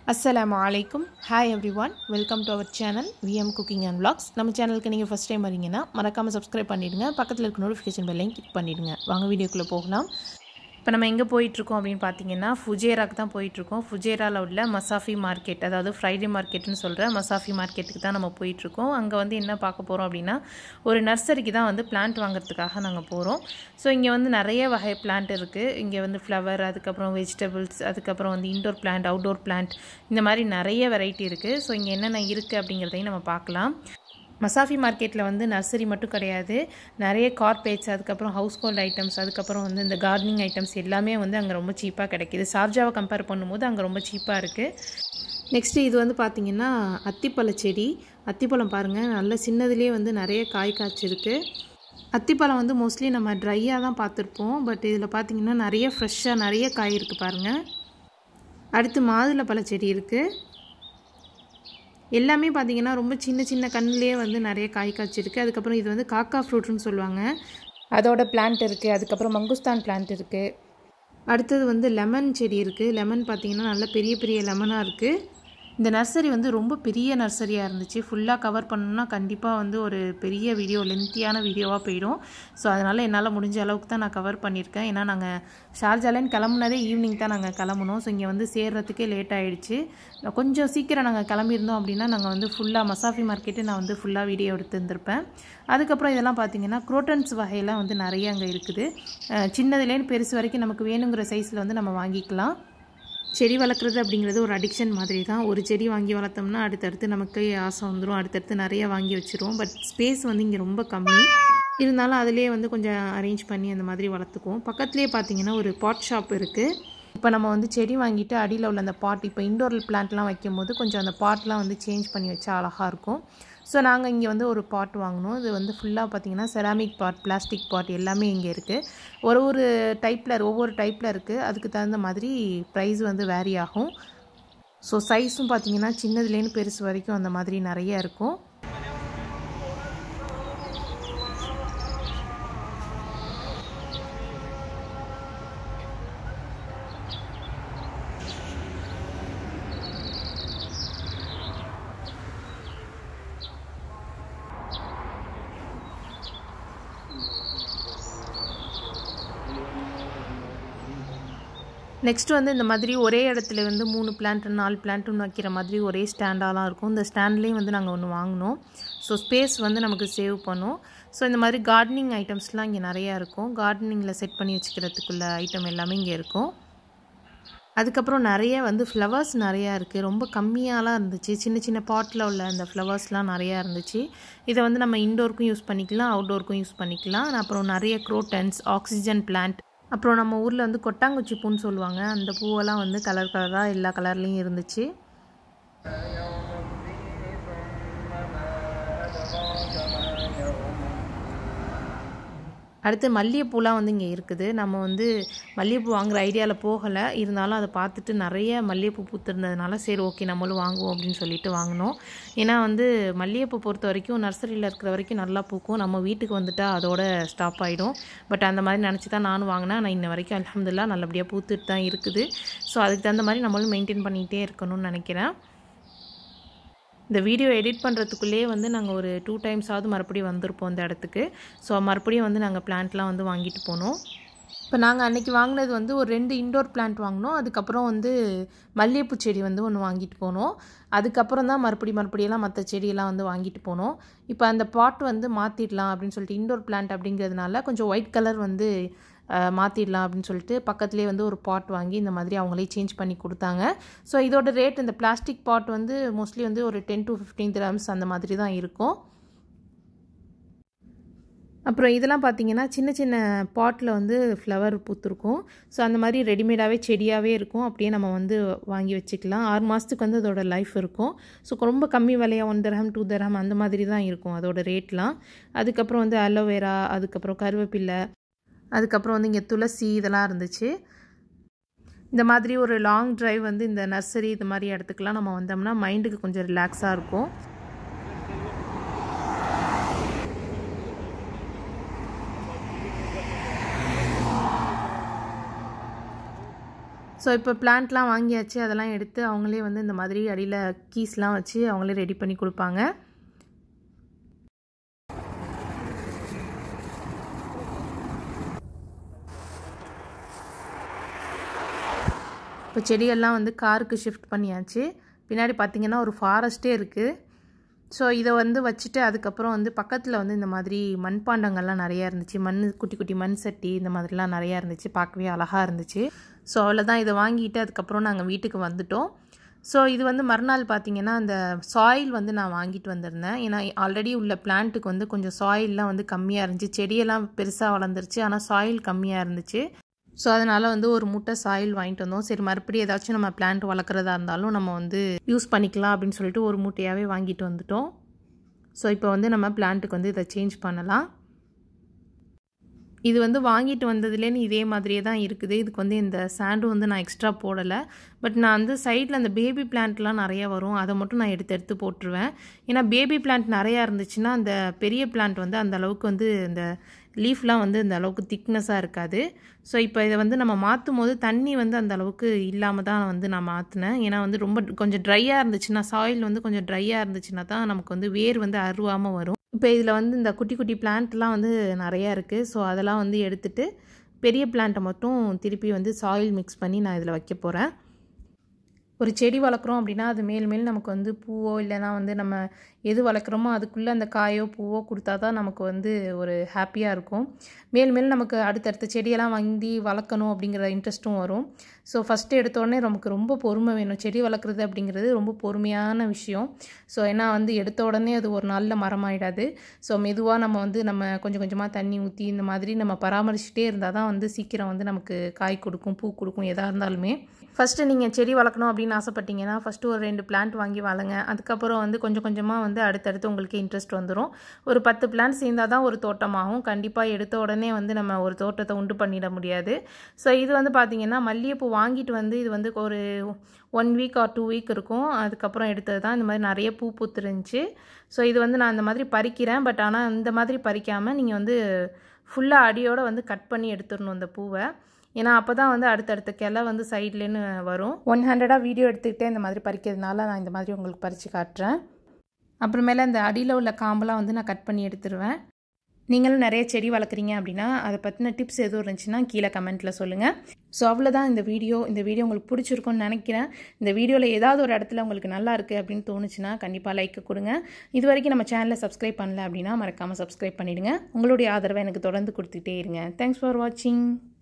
அஸ்ஸலாமு அலைக்கும் hi everyone welcome to our channel VM cooking and vlogs நம்ம சேனலுக்கு நீங்கள் ஃபஸ்ட் டைம் வரீங்கன்னா மறக்காமல் சப்ஸ்கிரைப் பண்ணிவிடுங்க பக்கத்தில் இருக்க நோட்டிஃபிகேஷன் பெல்லையும் கிளிக் பண்ணிவிடுங்க வாங்க வீடியோக்குள்ளே போகலாம் இப்போ நம்ம எங்கே போயிட்டுருக்கோம் அப்படின்னு பார்த்தீங்கன்னா ஃபுஜேராக்கு தான் போயிட்டுருக்கோம் ஃபுஜேராவில் உள்ள மசாஃபி மார்க்கெட் அதாவது ஃப்ரைடே மார்க்கெட்னு சொல்கிற மசாஃபி மார்க்கெட்டுக்கு தான் நம்ம போயிட்டுருக்கோம் அங்கே வந்து என்ன பார்க்க போகிறோம் அப்படின்னா ஒரு நர்சரிக்கு தான் வந்து பிளான்ட் வாங்குறதுக்காக நாங்கள் போகிறோம் ஸோ இங்கே வந்து நிறைய வகை பிளான்ட் இருக்குது இங்கே வந்து ஃப்ளவர் அதுக்கப்புறம் வெஜிடபிள்ஸ் அதுக்கப்புறம் வந்து இன்டோர் பிளான்ட் அவுட்டோர் பிளான்ட் இந்த மாதிரி நிறைய வெரைட்டி இருக்குது ஸோ இங்கே என்னென்ன இருக்குது அப்படிங்கிறதையும் நம்ம பார்க்கலாம் மசாஃபி மார்க்கெட்டில் வந்து நர்சரி மட்டும் கிடையாது நிறைய கார்பேட்ஸ் அதுக்கப்புறம் ஹவுஸ் ஹோல்ட் ஐட்டம்ஸ் அதுக்கப்புறம் வந்து இந்த கார்டனிங் ஐட்டம்ஸ் எல்லாமே வந்து அங்கே ரொம்ப சீப்பாக கிடைக்கிது சார்ஜாவை கம்பேர் பண்ணும்போது அங்கே ரொம்ப சீப்பாக இருக்குது நெக்ஸ்ட்டு இது வந்து பார்த்திங்கன்னா அத்திப்பழ செடி அத்திப்பழம் பாருங்கள் நல்ல சின்னதுலேயே வந்து நிறைய காய் காய்ச்சிருக்கு அத்திப்பழம் வந்து மோஸ்ட்லி நம்ம ட்ரையாக தான் பார்த்துருப்போம் பட் இதில் பார்த்திங்கன்னா நிறைய ஃப்ரெஷ்ஷாக நிறைய காய் இருக்குது பாருங்கள் அடுத்து மாதுளை செடி இருக்குது எல்லாமே பார்த்தீங்கன்னா ரொம்ப சின்ன சின்ன கண்ணிலே வந்து நிறைய காய் காய்ச்சிருக்கு அதுக்கப்புறம் இது வந்து காக்கா ஃப்ரூட்னு சொல்லுவாங்க அதோட பிளான்ட் இருக்குது அதுக்கப்புறம் மங்குஸ்தான் பிளான்ட் இருக்குது அடுத்தது வந்து லெமன் செடி இருக்குது லெமன் பார்த்தீங்கன்னா நல்ல பெரிய பெரிய லெமனாக இருக்குது இந்த நர்சரி வந்து ரொம்ப பெரிய நர்சரியாக இருந்துச்சு ஃபுல்லாக கவர் பண்ணணும்னா கண்டிப்பாக வந்து ஒரு பெரிய வீடியோ லென்த்தியான வீடியோவாக போயிடும் ஸோ அதனால் என்னால் முடிஞ்ச அளவுக்கு தான் நான் கவர் பண்ணியிருக்கேன் ஏன்னா நாங்கள் ஷார்ஜாலேன்னு கிளம்புனதே ஈவினிங் தான் நாங்கள் கிளம்புனோம் ஸோ இங்கே வந்து சேர்றதுக்கே லேட் ஆகிடுச்சு கொஞ்சம் சீக்கிரம் நாங்கள் கிளம்பியிருந்தோம் அப்படின்னா நாங்கள் வந்து ஃபுல்லாக மசாஃபி மார்க்கெட்டு நான் வந்து ஃபுல்லாக வீடியோ எடுத்துருந்துருப்பேன் அதுக்கப்புறம் இதெல்லாம் பார்த்தீங்கன்னா குரோட்டன்ஸ் வகையெல்லாம் வந்து நிறைய அங்கே இருக்குது சின்னதுலேருந்து பெருசு வரைக்கும் நமக்கு வேணுங்கிற சைஸில் வந்து நம்ம வாங்கிக்கலாம் செடி வளர்க்குறது அப்படிங்கிறது ஒரு அடிக்ஷன் மாதிரி தான் ஒரு செடி வாங்கி வளர்த்தோம்னா அடுத்தடுத்து நமக்கு ஆசை வந்துடும் அடுத்தடுத்து நிறைய வாங்கி வச்சுருவோம் பட் ஸ்பேஸ் வந்து இங்கே ரொம்ப கம்மி இருந்தாலும் அதிலே வந்து கொஞ்சம் அரேஞ்ச் பண்ணி அந்த மாதிரி வளர்த்துக்குவோம் பக்கத்துலேயே பார்த்தீங்கன்னா ஒரு பாட் ஷாப் இருக்குது இப்போ நம்ம வந்து செடி வாங்கிட்டு அடியில் உள்ள அந்த பாட் இப்போ இண்டோர் பிளான்ட்லாம் வைக்கும்போது கொஞ்சம் அந்த பாட்லாம் வந்து சேஞ்ச் பண்ணி வச்சா அழகாக இருக்கும் ஸோ நாங்கள் இங்கே வந்து ஒரு பாட் வாங்கினோம் இது வந்து ஃபுல்லாக பார்த்திங்கன்னா செராமிக் பாட் பிளாஸ்டிக் பாட் எல்லாமே இங்கே இருக்குது ஒரு ஒரு டைப்பில் ஒவ்வொரு டைப்பில் இருக்குது அதுக்கு தகுந்த மாதிரி ப்ரைஸ் வந்து வேரி ஆகும் ஸோ சைஸும் பார்த்திங்கன்னா சின்னதுலேருந்து பெருசு வரைக்கும் அந்த மாதிரி நிறைய இருக்கும் நெக்ஸ்ட் வந்து இந்த மாதிரி ஒரே இடத்துல வந்து மூணு பிளான்ட் நாலு பிளான்ட்டுன்னு வைக்கிற மாதிரி ஒரே ஸ்டாண்டாலாம் இருக்கும் இந்த ஸ்டாண்ட்லேயும் வந்து நாங்கள் ஒன்று வாங்கினோம் ஸோ ஸ்பேஸ் வந்து நமக்கு சேவ் பண்ணும் ஸோ இந்த மாதிரி கார்டனிங் ஐட்டம்ஸ்லாம் இங்கே நிறையா இருக்கும் கார்டனிங்கில் செட் பண்ணி வச்சுக்கிறதுக்குள்ள ஐட்டம் எல்லாமே இங்கே இருக்கும் அதுக்கப்புறம் நிறைய வந்து ஃப்ளவர்ஸ் நிறையா இருக்குது ரொம்ப கம்மியாலாம் இருந்துச்சு சின்ன சின்ன பாட்டில் உள்ள அந்த ஃப்ளவர்ஸ்லாம் நிறையா இருந்துச்சு இதை வந்து நம்ம இன்டோருக்கும் யூஸ் பண்ணிக்கலாம் அவுட்டோருக்கும் யூஸ் பண்ணிக்கலாம் அப்புறம் நிறைய க்ரோட்டன்ஸ் ஆக்சிஜன் பிளான்ட் அப்புறம் நம்ம ஊரில் வந்து கொட்டாங்குச்சி பூன்னு சொல்லுவாங்க அந்த பூவெல்லாம் வந்து கலர் கலராக எல்லா கலர்லேயும் இருந்துச்சு அடுத்து மல்லிகைப்பூலாம் வந்து இங்கே இருக்குது நம்ம வந்து மல்லிகைப்பூ வாங்குகிற ஐடியாவில் போகலை இருந்தாலும் அதை பார்த்துட்டு நிறைய மல்லிகைப்பூ பூத்துருந்ததுனால சரி ஓகே நம்மளும் வாங்குவோம் அப்படின்னு சொல்லிட்டு வாங்கினோம் ஏன்னா வந்து மல்லிகைப்பூ பொறுத்த வரைக்கும் நர்சரியில் இருக்கிற வரைக்கும் நல்லா பூக்கும் நம்ம வீட்டுக்கு வந்துட்டால் அதோட ஸ்டாப் ஆகிடும் பட் அந்த மாதிரி நினச்சி தான் நானும் வாங்கினேன் ஆனால் இன்ன வரைக்கும் அலமதுல்லா நல்லபடியாக பூத்துட்டு தான் இருக்குது ஸோ அதுக்கு தகுந்த மாதிரி நம்மளும் மெயின்டைன் பண்ணிகிட்டே இருக்கணும்னு நினைக்கிறேன் இந்த வீடியோ எடிட் பண்ணுறதுக்குள்ளேயே வந்து நாங்கள் ஒரு டூ டைம்ஸாவது மறுபடியும் வந்திருப்போம் இந்த இடத்துக்கு ஸோ மறுபடியும் வந்து நாங்கள் பிளான்ட்லாம் வந்து வாங்கிட்டு போனோம் இப்போ நாங்கள் அன்றைக்கி வாங்கினது வந்து ஒரு ரெண்டு இண்டோர் பிளான்ட் வாங்கினோம் அதுக்கப்புறம் வந்து மல்லிகைப்பூ செடி வந்து ஒன்று வாங்கிட்டு போனோம் அதுக்கப்புறம் தான் மறுபடி மறுபடியெல்லாம் மற்ற செடியெல்லாம் வந்து வாங்கிட்டு போனோம் இப்போ அந்த பாட் வந்து மாற்றிடலாம் அப்படின்னு சொல்லிட்டு இண்டோர் பிளான்ட் அப்படிங்கிறதுனால கொஞ்சம் ஒயிட் கலர் வந்து மாற்றிடலாம் அப்படின்னு சொல்லிட்டு பக்கத்துலேயே வந்து ஒரு பாட் வாங்கி இந்த மாதிரி அவங்களே சேஞ்ச் பண்ணி கொடுத்தாங்க ஸோ இதோட ரேட் இந்த பிளாஸ்டிக் பாட் வந்து மோஸ்ட்லி வந்து ஒரு டென் டு ஃபிஃப்டீன் கிராம்ஸ் அந்த மாதிரி தான் இருக்கும் அப்புறம் இதெல்லாம் பார்த்தீங்கன்னா சின்ன சின்ன பாட்டில் வந்து ஃப்ளவர் பூத்துருக்கும் ஸோ அந்த மாதிரி ரெடிமேடாகவே செடியாகவே இருக்கும் அப்படியே நம்ம வந்து வாங்கி வச்சுக்கலாம் ஆறு மாதத்துக்கு வந்து அதோட லைஃப் இருக்கும் ஸோ ரொம்ப கம்மி விலையாக ஒன் தரகம் டூ தரகம் அந்த மாதிரி தான் இருக்கும் அதோட ரேட்லாம் அதுக்கப்புறம் வந்து அலோவேரா அதுக்கப்புறம் கருவேப்பில்லை அதுக்கப்புறம் வந்து இங்கே துளசி இதெல்லாம் இருந்துச்சு இந்த மாதிரி ஒரு லாங் ட்ரைவ் வந்து இந்த நர்சரி இது மாதிரி இடத்துக்குலாம் நம்ம வந்தோம்னா மைண்டுக்கு கொஞ்சம் ரிலாக்ஸாக இருக்கும் ஸோ ஸோ இப்போ பிளான்ட்லாம் வாங்கியாச்சு அதெல்லாம் எடுத்து அவங்களே வந்து இந்த மாதிரி அடியில் கீஸ்லாம் வச்சு அவங்களே ரெடி பண்ணி கொடுப்பாங்க இப்போ செடியெல்லாம் வந்து காருக்கு ஷிஃப்ட் பண்ணியாச்சு பின்னாடி பார்த்திங்கன்னா ஒரு ஃபாரஸ்ட்டே இருக்குது ஸோ இதை வந்து வச்சுட்டு அதுக்கப்புறம் வந்து பக்கத்தில் வந்து இந்த மாதிரி மண்பாண்டங்கள்லாம் நிறையா இருந்துச்சு மண் குட்டி குட்டி மண் சட்டி இந்த மாதிரிலாம் நிறையா இருந்துச்சு பார்க்கவே அழகாக இருந்துச்சு ஸோ அவ்வளோதான் இதை வாங்கிட்டு அதுக்கப்புறம் நாங்கள் வீட்டுக்கு வந்துட்டோம் ஸோ இது வந்து மறுநாள் பார்த்தீங்கன்னா அந்த சாயில் வந்து நான் வாங்கிட்டு வந்திருந்தேன் ஏன்னா ஆல்ரெடி உள்ள பிளான்ட்டுக்கு வந்து கொஞ்சம் சாயில்லாம் வந்து கம்மியாக இருந்துச்சு செடியெல்லாம் பெருசாக வளர்ந்துருச்சு ஆனால் சாயில் கம்மியாக இருந்துச்சு ஸோ அதனால் வந்து ஒரு முட்டை சாயில் வாங்கிட்டு வந்தோம் சரி மறுபடியும் ஏதாச்சும் நம்ம பிளான்ட் வளர்க்குறதா இருந்தாலும் நம்ம வந்து யூஸ் பண்ணிக்கலாம் அப்படின்னு சொல்லிட்டு ஒரு மூட்டையாகவே வாங்கிட்டு வந்துட்டோம் ஸோ இப்போ வந்து நம்ம பிளான்ட்டுக்கு வந்து இதை சேஞ்ச் பண்ணலாம் இது வந்து வாங்கிட்டு வந்ததுலேன்னு இதே மாதிரியே தான் இருக்குது இதுக்கு வந்து இந்த சாண்டும் வந்து நான் எக்ஸ்ட்ரா போடலை பட் நான் வந்து சைடில் அந்த பேபி பிளான்ட்லாம் நிறையா வரும் அதை மட்டும் நான் எடுத்து எடுத்து போட்டுருவேன் ஏன்னா பேபி பிளான்ட் நிறையா இருந்துச்சுன்னா அந்த பெரிய பிளான்ட் வந்து அந்த அளவுக்கு வந்து இந்த லீஃப்லாம் வந்து இந்த அளவுக்கு திக்னஸாக இருக்காது ஸோ இப்போ இதை வந்து நம்ம மாற்றும் போது தண்ணி வந்து அந்த அளவுக்கு இல்லாமல் தான் வந்து நான் மாற்றினேன் ஏன்னா வந்து ரொம்ப கொஞ்சம் ட்ரையாக இருந்துச்சுன்னா சாயில் வந்து கொஞ்சம் ட்ரையாக இருந்துச்சுன்னா தான் நமக்கு வந்து வேர் வந்து அருவாமல் வரும் இப்போ இதில் வந்து இந்த குட்டி குட்டி பிளான்ட்லாம் வந்து நிறையா இருக்குது ஸோ அதெல்லாம் வந்து எடுத்துகிட்டு பெரிய பிளான்ட்டை மட்டும் திருப்பி வந்து சாயில் மிக்ஸ் பண்ணி நான் இதில் வைக்க போகிறேன் ஒரு செடி வளர்க்குறோம் அப்படின்னா அது மேல் மேல் நமக்கு வந்து பூவோ இல்லைனா வந்து நம்ம எது வளர்க்குறோமோ அதுக்குள்ளே அந்த காயோ பூவோ கொடுத்தா தான் நமக்கு வந்து ஒரு ஹாப்பியாக இருக்கும் மேல் மேல் நமக்கு அடுத்தடுத்த செடியெல்லாம் வாங்கி வளர்க்கணும் அப்படிங்கிற இன்ட்ரெஸ்ட்டும் வரும் ஸோ ஃபஸ்ட்டு எடுத்தோடனே நமக்கு ரொம்ப பொறுமை வேணும் செடி வளர்க்குறது அப்படிங்கிறது ரொம்ப பொறுமையான விஷயம் ஸோ ஏன்னா வந்து எடுத்த உடனே அது ஒரு நாளில் மரமாயிடாது ஸோ மெதுவாக நம்ம வந்து நம்ம கொஞ்சம் கொஞ்சமாக தண்ணி ஊற்றி இந்த மாதிரி நம்ம பராமரிச்சுட்டே இருந்தால் தான் வந்து சீக்கிரம் வந்து நமக்கு காய் கொடுக்கும் பூ கொடுக்கும் எதாக இருந்தாலுமே ஃபஸ்ட்டு நீங்கள் செடி வளர்க்கணும் அப்படின்னு ஆசைப்பட்டீங்கன்னா ஃபஸ்ட்டு ஒரு ரெண்டு பிளான்ட் வாங்கி வளங்க அதுக்கப்புறம் வந்து கொஞ்சம் கொஞ்சமாக வந்து அடுத்தடுத்து உங்களுக்கு இன்ட்ரெஸ்ட் வந்துடும் ஒரு பத்து பிளான்ட் சேர்ந்தால் தான் ஒரு தோட்டமாகும் கண்டிப்பாக எடுத்த உடனே வந்து நம்ம ஒரு தோட்டத்தை உண்டு பண்ணிட முடியாது ஸோ இது வந்து பார்த்திங்கன்னா மல்லிகைப்பூ வாங்கிட்டு வந்து இது வந்து ஒரு one week or two week இருக்கும் அதுக்கப்புறம் எடுத்தது தான் இந்த மாதிரி நிறைய பூ பூத்துருந்துச்சு ஸோ இது வந்து நான் இந்த மாதிரி பறிக்கிறேன் பட் ஆனால் இந்த மாதிரி பறிக்காமல் நீங்கள் வந்து ஃபுல்லாக அடியோடு வந்து கட் பண்ணி எடுத்துடணும் இந்த பூவை ஏன்னா அப்போ தான் வந்து அடுத்தடுத்த கிளை வந்து சைட்லேன்னு வரும் ஒன் ஹண்ட்ரடாக வீடியோ எடுத்துக்கிட்டே இந்த மாதிரி பறிக்கிறதுனால நான் இந்த மாதிரி உங்களுக்கு பறித்து காட்டுறேன் அப்புறமேல இந்த அடியில் உள்ள காம்பெல்லாம் வந்து நான் கட் பண்ணி எடுத்துருவேன் நீங்களும் நிறைய செடி வளர்க்குறீங்க அப்படின்னா அதை பற்றின டிப்ஸ் எதுவும் இருந்துச்சுன்னா கீழே கமெண்ட்டில் சொல்லுங்கள் ஸோ அவ்வளோதான் இந்த வீடியோ இந்த வீடியோ உங்களுக்கு பிடிச்சிருக்கும்னு நினைக்கிறேன் இந்த வீடியோவில் ஏதாவது ஒரு இடத்துல உங்களுக்கு நல்லா இருக்குது அப்படின்னு தோணுச்சுன்னா கண்டிப்பாக லைக் கொடுங்க இது வரைக்கும் நம்ம சேனலை சப்ஸ்கிரைப் பண்ணல அப்படின்னா மறக்காமல் சப்ஸ்கிரைப் பண்ணிவிடுங்க உங்களுடைய ஆதரவை எனக்கு தொடர்ந்து கொடுத்துட்டே இருங்க தேங்க்ஸ் ஃபார் வாட்சிங்